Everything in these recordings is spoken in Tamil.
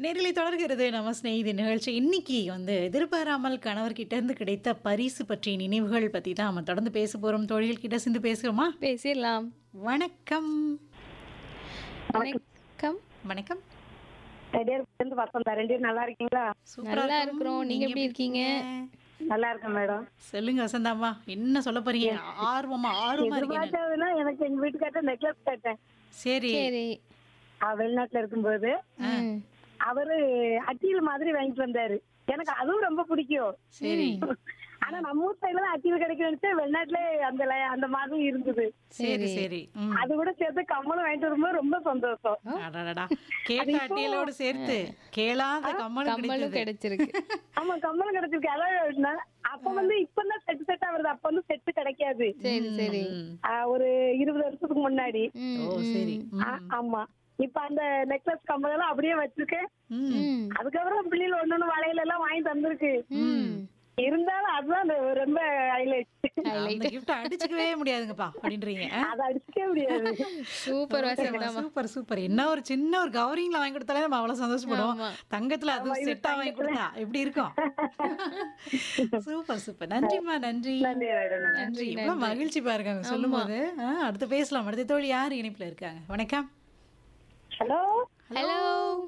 நேரிலை தொடர்கிறது நம்ம ஸ்நேகிதி நிகழ்ச்சி இன்னைக்கு வந்து எதிர்பாராமல் கணவர்கிட்ட இருந்து கிடைத்த பரிசு பற்றிய நினைவுகள் பத்தி தான் நம்ம தொடர்ந்து பேச போறோம் தோழிகள் கிட்ட சேர்ந்து பேசுறோமா பேசிடலாம் வணக்கம் வணக்கம் வணக்கம் இருந்து வசந்தா ரெண்டு பேரும் நல்லா இருக்கீங்களா சூப்பரா நல்லா இருக்கும். இருக்கிறோம். நீங்க எப்படி இருக்கீங்க? நல்லா இருக்கேன் மேடம் சொல்லுங்க வசந்தாம்மா என்ன சொல்ல போறீங்க ஆர்வமா ஆர்வமா இருக்கீங்க எதிர்பார்த்ததுன்னா எனக்கு எங்க வீட்டுக்கார்ட்ட நெக்லஸ் கேட்டேன் சரி சரி அவ வெளிநாட்டுல இருக்கும்போது ம். அவரு அட்டியல் மாதிரி வாங்கிட்டு வந்தாரு எனக்கு அதுவும் ரொம்ப பிடிக்கும் சரி ஆனா நம்ம ஊர் சைடுல தான் அட்டியல் கிடைக்கும் வெளிநாட்டுல அந்த ல- அந்த மாதிரி இருந்தது சரி சரி ம். அது கூட சேர்த்து கம்மலும் வாங்கிட்டு வரும்போது ரொம்ப சந்தோஷம் அடடடா கேட்ட அட்டியலோடு சேர்த்து கேளாத கம்மலும் கம்மலும் கிடைச்சது கிடைச்சிருக்கு ஆமா கம்மலும் கிடைச்சிருக்கு அதான் நான் அப்ப வந்து இப்பதான் செட் செட்டா வருது அப்ப வந்து செட்டு கிடைக்காது சரி சரி ம். ஆஹ் ஒரு இருபது வருஷத்துக்கு முன்னாடி ம், ஓ சரி ம். ஆ- ஆமா இப்ப அந்த நெக்லஸ் கம்பல் எல்லாம் அப்படியே வச்சிருக்கேன் ம். ம். அதுக்கப்புறம் பிள்ளைகள் ஒண்ணு ஒண்ணு வளையல் எல்லாம் வாங்கி தந்திருக்கு ம். இருந்தாலும் அதுதான் அந்த ரொம்ப ஹைலைட் அந்த gift அடிச்சுக்கவே முடியாதுங்கப்பா அப்படின்றீங்க ஆ? அதை அடிச்சுக்கவே முடியாது சூப்பர் வசந்தாமா சூப்பர் சூப்பர் என்ன ஒரு சின்ன ஒரு கவரிங்ல வாங்கி கொடுத்தாலே நம்ம அவ்வளவு சந்தோஷப்படுவோம் ஆமா. தங்கத்துல அது செட்டா வாங்கி கொடுத்தா எப்படி இருக்கும் சூப்பர் சூப்பர் நன்றிம்மா நன்றி நன்றி மேடம் நன்றி இவ்வளவு மகிழ்ச்சி பாருங்க அவங்க சொல்லும் போது ஆ, அடுத்து பேசலாம் அடுத்த தோழி யார் இணைப்புல இருக்காங்க வணக்கம் ஹலோ ஹலோ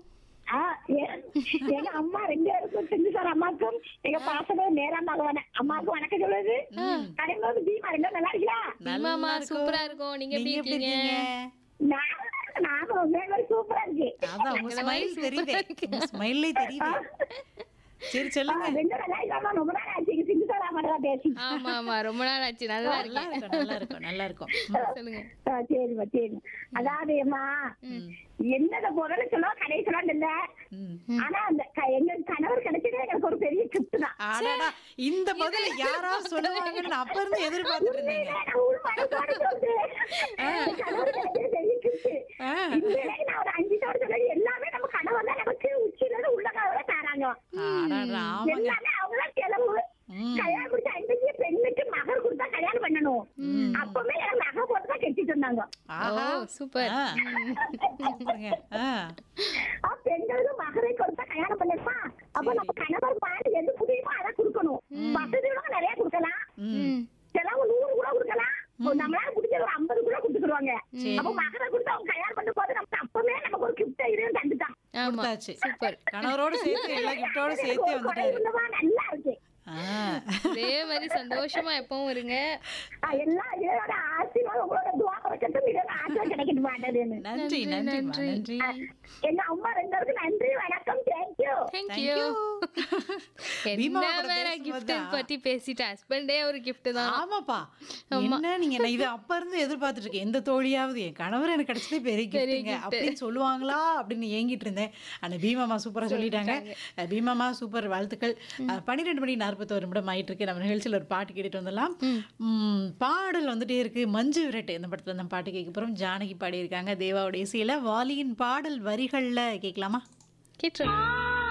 எங்க அம்மா ரெண்டு பேருக்கும் செஞ்சு சார் அம்மாக்கும் எங்க பாசமே நேரமாக அம்மாவுக்கு வணக்கம் சொல்லுது கடைம்போது தீமா ரெண்டும் நல்லா இருக்கீங்களா மாமா சூப்பரா இருக்கும் நீங்க எப்படி நீங்க எப்படி இருக்கீங்க இருக்கீங்க நான் நானும் உங்க மாதிரி சூப்பரா இருக்கு அதான் உங்க ஸ்மைல் தெரியுதே உங்க ஸ்மைல்லே தெரியுது சரி சொல்லுங்க ரெண்டும் நல்லா இருக்காமா ரொம்ப நாள் ஆச்சு செஞ்சு சார் அம்மா பேசி ஆமா ஆமா ரொம்ப நாள் ஆச்சு நல்லா நல்லா இருக்கேன் இருக்கும் நல்லா இருக்கும் நல்லா இருக்கும் சொல்லுங்க ஆ, சரிம்மா சரி அதாவது அம்மா என்னத பொருள் சொல்ல கடை சொல்லணும் இல்ல ம். ஆனா அந்த க- எங்க கணவர் கிடைச்சதே எனக்கு ஒரு பெரிய கிஃப்ட் தான் அடடா இந்த பதில யாராவது சொல்லுவாங்கன்னு நான் அப்ப இருந்து எதிர்பார்த்துட்டு இருந்தீங்க நான் உள் மனசோட சொல்றேன். என் கணவர் கிடைச்சது பெரிய gift. ஆ. இந்த வேலைக்கு நான் ஒரு அஞ்சு தடவை சொன்னது எல்லாமே நம்ம கணவர் தான் நமக்கு உச்சியில இருந்து உள்ளகாக தராங்க அடடா, ஆமாங்க எல்லாமே அவங்கதான் செலவு ம். கல்யாணம் முடிச்ச ஐம்பது பெண்ணுக்கு மகர் கொடுத்தா கல்யாணம் பண்ணணும் அப்பவே எனக்கு நகை போட்டு தான் கட்டிட்டு இருந்தாங்க ஓ ஆஹா சூப்பர் ஆ. சூப்பருங்க ஆ. ஆ, பெண்களுக்கு மகரை கொடுத்தா கல்யாணம் பண்ணணுமா அப்ப நம்ம கணவர் பாட்டு எது புரியுமோ அதை கொடுக்கணும் வசதியோட நிறைய கொடுக்கலாம் ம். செலவு நூறு கூட கொடுக்கலாம் நம்மளால முடிஞ்சது ஒரு ஐம்பது கூட கொடுத்துருவாங்க அப்ப மகரை கொடுத்து அவங்க கல்யாணம் பண்ணும் போது நமக்கு அப்பவே நமக்கு ஒரு கிஃப்ட் இருந்து தந்துட்டான் ஆமா கொடுத்தாச்சு சூப்பர் கணவரோட சேர்த்து எல்லா கிஃப்டோட சேர்த்தே ஒரு கொடை வந்துட்டாரு உள்ளவா நல்லா இருக்கு ஆ. அதே மாதிரி சந்தோஷமா எப்பவும் இருங்க ஆ, எல்லாம் இதோட ஆசீர்வாதம் உங்களோட துவா கிடைக்கட்டும் இதோட ஆசீர்வாதம் கிடைக்கட்டு மாட்டேன்னு நன்றி நன்றிம்மா நன்றி எங்க அம்மா ரெண்டு பேருக்கு நன்றி வணக்கம் தேங்க்யூ தேங்க்யூ பீமா என்ன கூட வேற பேசும்போது கிஃப்ட் தான். பத்தி பேசிட்டு ஹஸ்பண்டே ஒரு கிஃப்ட் தான் ஆமாப்பா என்ன நீங்க நான் இது அப்ப இருந்து எதிர்பார்த்துட்டு இருக்கேன் எந்த தோழியாவது என் கணவர் எனக்கு கிடைச்சதே பெரிய கிஃப்ட்டுங்க அப்படின்னு சொல்லுவாங்களா அப்படின்னு ஏங்கிட்டு இருந்தேன் ஆனா பீமாமா சூப்பரா சொல்லிட்டாங்க அஹ் பீமாமா சூப்பர் வாழ்த்துக்கள் அஹ் பன்னிரெண்டு மணி நாற்பத்தோரு நிமிடம் ஆயிட்டு இருக்கு நம்ம நிகழ்ச்சியில் ஒரு பாட்டு கேட்டுட்டு வந்துடலாம் உம், பாடல் வந்துட்டே இருக்கு மஞ்சு விரட்டு இந்த படத்துல அந்த பாட்டு கேட்க போறோம் ஜானகி பாடியிருக்காங்க தேவாவுடைய இசையில வாலியின் பாடல் வரிகள்ல கேட்கலாமா கேட்டுருங்க